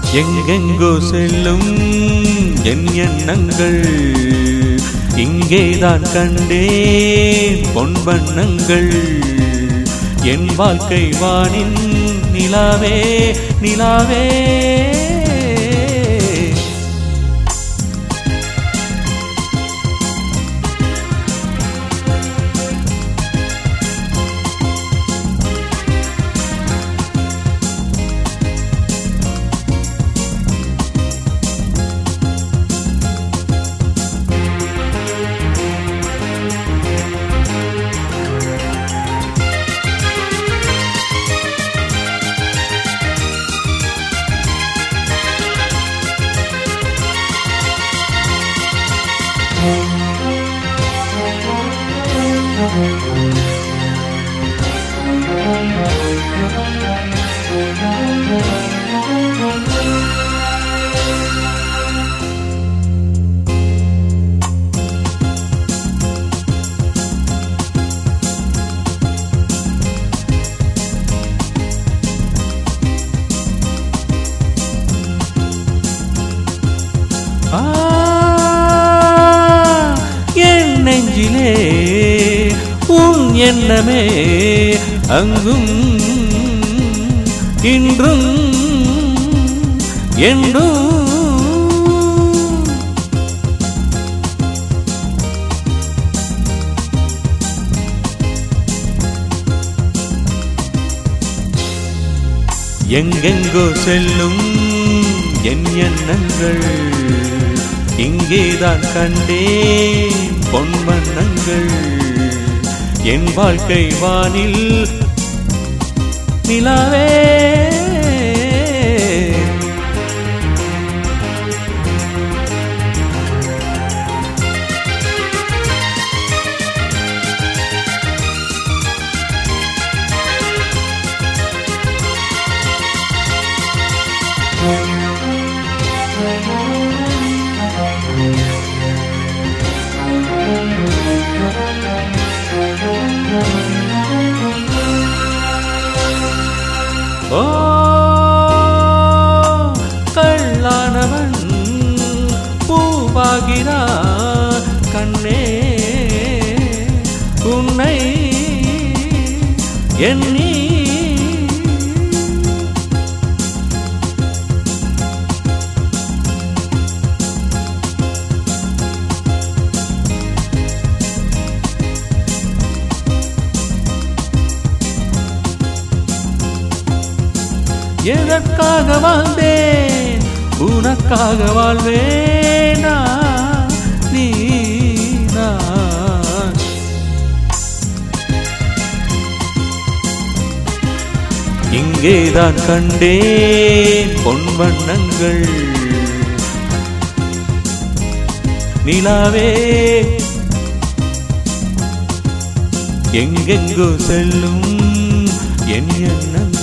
எங்கெங்கோ செல்லும் என் எண்ணங்கள் இங்கேதான் கண்டேன் பொன் வண்ணங்கள் என் வாழ்க்கை வானின் நிலாவே நிலாவே ஆ, என் நெஞ்சிலே உன் எண்ணமே அங்கும் இன்றும் என்றும் எங்கெங்கோ செல்லும் என் எண்ணங்கள் இங்கேதான் கண்டேன் பொன் வண்ணங்கள் என் வாழ்க்கை வானில் நிலாவே ஓ கள்ளானவன் பூவாகிறான் கண்ணே உன்னை எண்ணி எதற்காக வாழ்ந்தேன் உனக்காக வாழ்வேனா நீ நான் இங்கேதான் கண்டேன் பொன் வண்ணங்கள் நிலாவே எங்கெங்கோ செல்லும் என் எண்ணங்கள்